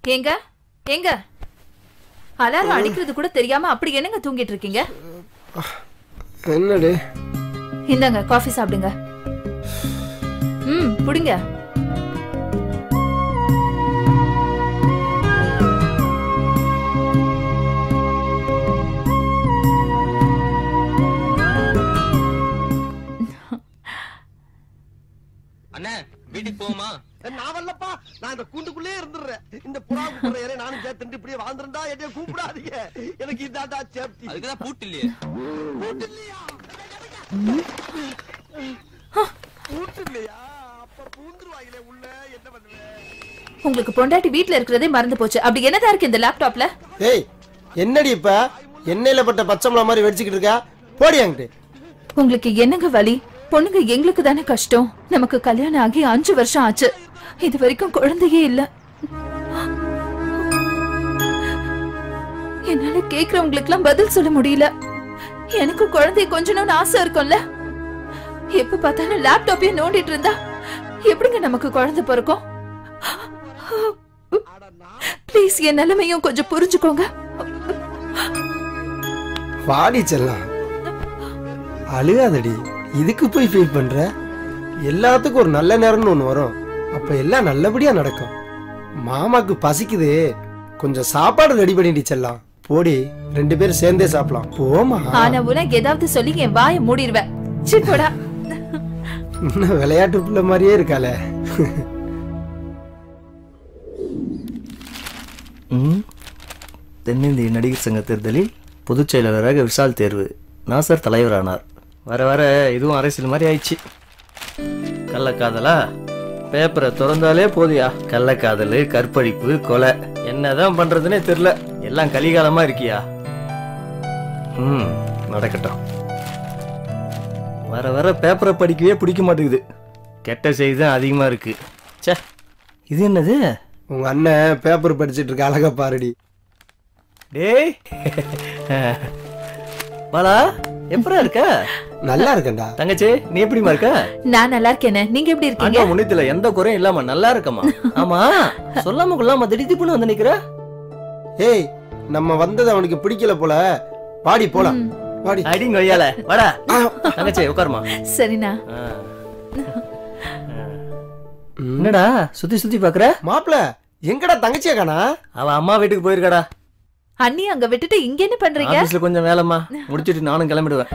ஏங்க ஏங்க அலாரம் அடிக்கிறது கூட தெரியாம அப்படி என்னங்க தூங்கிட்டு இருக்கீங்க என்னடி இந்தாங்க காஃபி சாப்பிடுங்க ம் புடிங்க அண்ணே வீட்டுக்கு போவோமா நான் வரலப்பா நான் இந்த கூண்டுக்குள்ளே இருந்துடுறேன் இந்த புறா கூப்பிடுற ஏறே நானும் சேர்த்துட்டு இப்படியே வாழ்ந்துருந்தா என்னைய கூப்பிடாதீங்க எனக்கு இதாண்டா சேஃப்டி அதுக்கு தான் பூட்டு இல்லையே கூட்டு இல்லையா கூட்டு இல்லையா அப்ப பூந்துருவாங்களே உள்ள என்ன பண்ணுவேன் உங்களுக்கு பொண்டாட்டி வீட்ல இருக்கிறதே மறந்து போச்சு அப்படி என்னதான் இருக்கு இந்த லேப்டாப்ல ஏய் என்னடி இப்ப எண்ணெயில பட்ட பச்சைமலை மாதிரி வெடிச்சுக்கிட்டு இருக்கா போடி அங்கிட்டு உங்களுக்கு என்னங்க வலி பொண்ணுங்க எங்களுக்கு தானே கஷ்டம் நமக்கு கல்யாணம் ஆகி அஞ்சு வருஷம் ஆச்சு இது வரைக்கும் குழந்தையே இல்ல என்னால கேக்குறவங்களுக்குலாம் பதில் சொல்ல முடியல எனக்கு குழந்தைய கொஞ்சணும்னு ஆசை இருக்கும்ல எப்ப பார்த்தாலும் லேப்டாப்பே நோண்டிட்டு இருந்தா எப்படிங்க நமக்கு குழந்தை பிறக்கும் ப்ளீஸ் என் நிலைமையும் கொஞ்சம் புரிஞ்சுக்கோங்க வாடி செல்லாம் அழுகாதடி இதுக்கு போய் ஃபீல் பண்ற எல்லாத்துக்கும் ஒரு நல்ல நேரம்னு ஒண்ணு வரும் அப்ப எல்லாம் நல்லபடியா நடக்கும் மாமாக்கு பசிக்குது கொஞ்சம் சாப்பாடு ரெடி பண்ணிடி செல்லாம் போடி ரெண்டு பேரும் சேர்ந்தே சாப்பிடலாம் போமா ஆனா உனக்கு ஏதாவது சொல்லி என் வாயை மூடிடுவேன் சீ, போடா இன்னும் விளையாட்டு பிள்ளை மாதிரியே இருக்காளே ம். தென்னிந்திய நடிகர் சங்க தேர்தலில் பொதுச் செயலாளராக விஷால் தேர்வு நாசர் தலைவரானார் வர வர இதுவும் அரசியல் மாதிரி ஆயிடுச்சு கள்ளக்காதலா பேப்பரை திறந்தாலே போதியா கள்ளக்காதல் கற்பழிப்பு கொலை என்னதான் பண்றதுனே தெரியல எல்லாம் கலிகாலமா இருக்கியா ம் நடக்கட்டும் வர வர பேப்பரை படிக்கவே பிடிக்க மாட்டேங்குது கெட்ட செய்தி தான் அதிகமா இருக்கு ச்சே இது என்னது உங்க அண்ணன் பேப்பர் படிச்சிட்டு இருக்க அழகா பாருடி டேய் பாலா எப்பரா இருக்க நல்லா இருக்கேன்டா தங்கச்சி நீ எப்படிமா இருக்க நான் நல்லா இருக்கேனே நீங்க எப்படி இருக்கீங்க ஆண்டா முன்னத்துல எந்த குறையும் இல்லாம நல்லா இருக்கமா ஆமா சொல்லாம கொள்ளாம திடீர்னு வந்து நிக்கிற ஏய் நம்ம வந்தது அவனுக்கு பிடிக்கல போல வாடி போலாம் வாடி அடிங்க வையால வாடா தங்கச்சி உட்காருமா சரிண்ணா ஆ. என்னடா சுத்தி சுத்தி பாக்குற மாப்பிள எங்கடா தங்கச்சியா காணா அவ அம்மா வீட்டுக்கு போயிருக்காடா அண்ணி அங்க விட்டுட்டு இங்க என்ன பண்றீங்க ஆபீஸ்ல கொஞ்சம் வேலைம்மா முடிச்சிட்டு நானும் கிளம்பிடுவேன்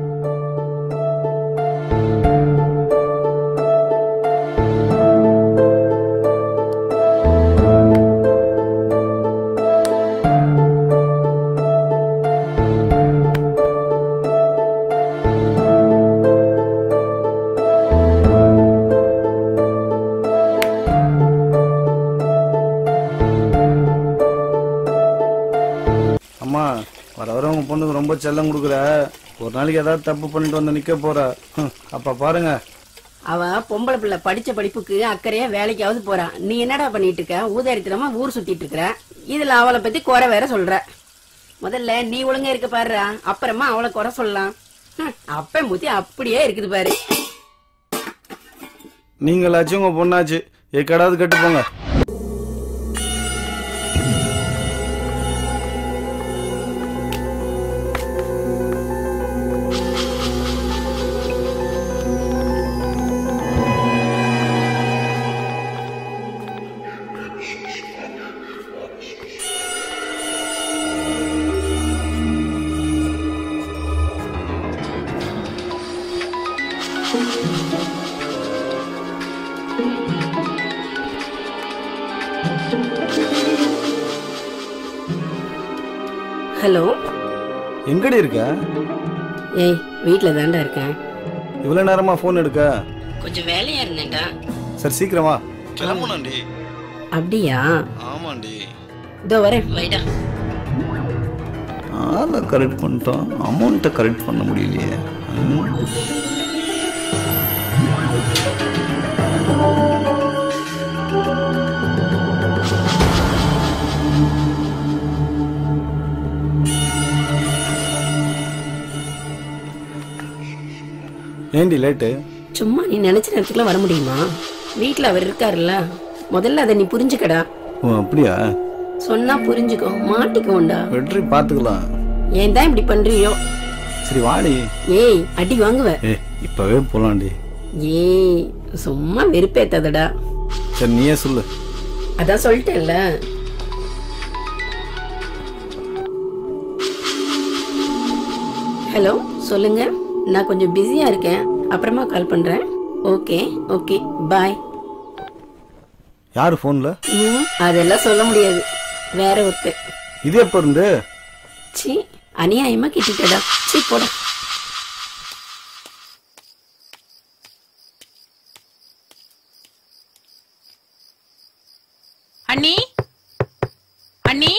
அம்மா வர வர உங்க பொண்ணுக்கு ரொம்ப செல்லம் கொடுக்குற ஒரு நாளைக்கு ஏதாவது தப்பு பண்ணிட்டு வந்து நிக்க போற ஹம், அப்ப பாருங்க அவ பொம்பளை பிள்ளை படிச்ச படிப்புக்கு அக்கறையா வேலைக்காவது போறா நீ என்னடா பண்ணிட்டு இருக்க ஊதாரித்தனமா ஊர் சுத்திட்டு இருக்கிற இதுல அவளை பத்தி குறை வேற சொல்ற முதல்ல நீ ஒழுங்கா இருக்க பாருடா அப்புறமா அவளை குறை சொல்லலாம் ஹம், அப்ப முத்தி அப்படியே இருக்குது பாரு நீங்களாச்சும் உங்க பொண்ணாச்சு எக்கடாவது கட்டு போங்க ஹலோ எங்கடி இருக்க ஏய் வீட்டுல தாண்டா இருக்கேன் இவ்வளவு நேரமா போன் எடுக்க கொஞ்சம் வேலையா இருந்தேன்டா சரி சீக்கிரமா கிளம்பணும்டி அப்படியா ஆமாண்டி இதோ வரேன் வைடா ஆளை கரெக்ட் பண்ணிட்டோம் அமௌண்ட்டை கரெக்ட் பண்ண முடியலையே ஏண்டி லேட்டு சும்மா நீ நினைச்ச நேரத்துக்குலாம் வர முடியுமா வீட்டுல அவர் இருக்காருல்ல முதல்ல அதை நீ புரிஞ்சுக்கடா ஓ அப்படியா சொன்னா புரிஞ்சுக்கோ மாட்டிக்கோண்டா வெற்றி பார்த்துக்கலாம் ஏன் தான் இப்படி பண்றியோ சரி வாடி ஏய் அடி வாங்குவ ஏ இப்பவே போலாம்டி ஏய் சும்மா வெறுப்பேத்தாதடா சரி நீயே சொல்லு அதான் சொல்லிட்டேன்ல ஹலோ சொல்லுங்க நான் கொஞ்சம் பிஸியா இருக்கேன் அப்புறமா கால் பண்றேன் ஓகே ஓகே பாய் யாரு ஃபோன்ல ம் அதெல்லாம் சொல்ல முடியாது வேற ஒருத்தர் இது எப்போ இருந்து சி அநியாயமா கிட்டிட்டடா சி போட அண்ணி அண்ணி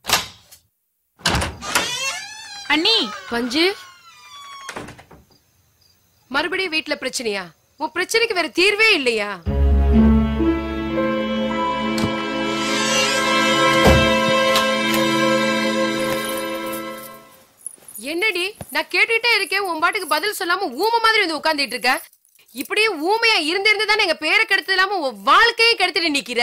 அண்ணி மஞ்சு மறுபடியும் வீட்ல பிரச்சனையா உன் பிரச்சனைக்கு வேற தீர்வே இல்லையா என்னடி நான் கேட்டுக்கிட்டே இருக்கேன் உன் பாட்டுக்கு பதில் சொல்லாம ஊமை மாதிரி வந்து உட்கார்ந்துட்டு இருக்க இப்படியே ஊமையா இருந்திருந்து தானே எங்க பேரை கெடுத்து இல்லாம உன் வாழ்க்கையை கெடுத்துட்டு நிக்கிற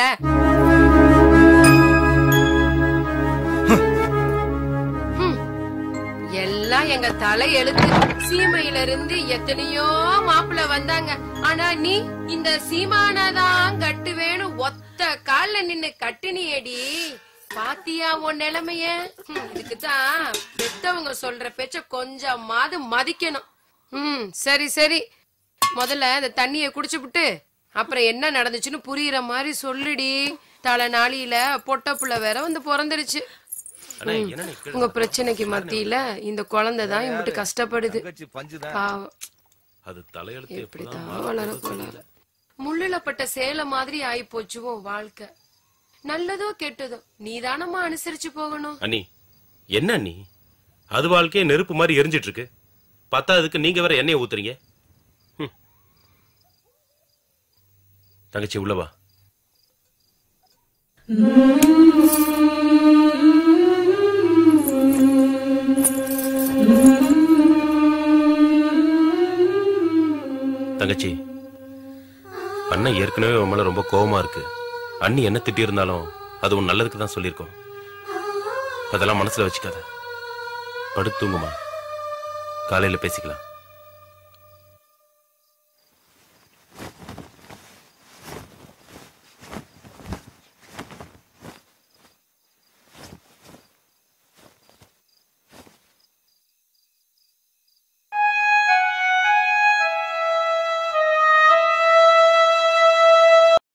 ஹம். எல்லாம் எங்க தலை எழுத்து சீமையில இருந்து எத்தனையோ மாப்பிள்ள வந்தாங்க ஆனா நீ இந்த சீமானதான் கட்டுவேன்னு ஒத்த கால்ல நின்னு கட்டுனியேடி பாத்தியா உன் நிலைமைய ஹம், இதுக்குதான் பெத்தவங்க சொல்ற பேச்ச கொஞ்சமாவது மதிக்கணும் ம் சரி சரி முதல்ல இந்த தண்ணிய குடிச்சுப்புட்டு அப்புறம் என்ன நடந்துச்சுன்னு புரியுற மாதிரி சொல்லுடி தலை நாளியில பொட்ட புள்ள வேற வந்து பிறந்துருச்சு ம். உங்க பிரச்சனைக்கு மத்தியில இந்த குழந்தை தான் இம்பிட்டு கஷ்டப்படுது பாவம் அது தலையெழுத்து எப்படிதான் வளர போல முள்ளுல பட்ட சேலை மாதிரி ஆயி போச்சு உன் வாழ்க்கை நல்லதோ கெட்டதோ நீதானம்மா அனுசரிச்சு போகணும் அண்ணி என்ன அண்ணி அது வாழ்க்கையே நெருப்பு மாதிரி எரிஞ்சிட்டு இருக்கு பத்தாததுக்கு நீங்க வேற எண்ணெயை ஊத்துறீங்க ஹம். தங்கச்சி உள்ளவா தங்கச்சி அண்ணன் ஏற்கனவே உன் மேல ரொம்ப கோவமா இருக்கு அண்ணி என்ன திட்டி இருந்தாலும் அது உன் நல்லதுக்கு தான் சொல்லியிருக்கோம் அதெல்லாம் மனசுல வச்சுக்காத படுத்து தூங்குமா காலையில பேசிக்கலாம்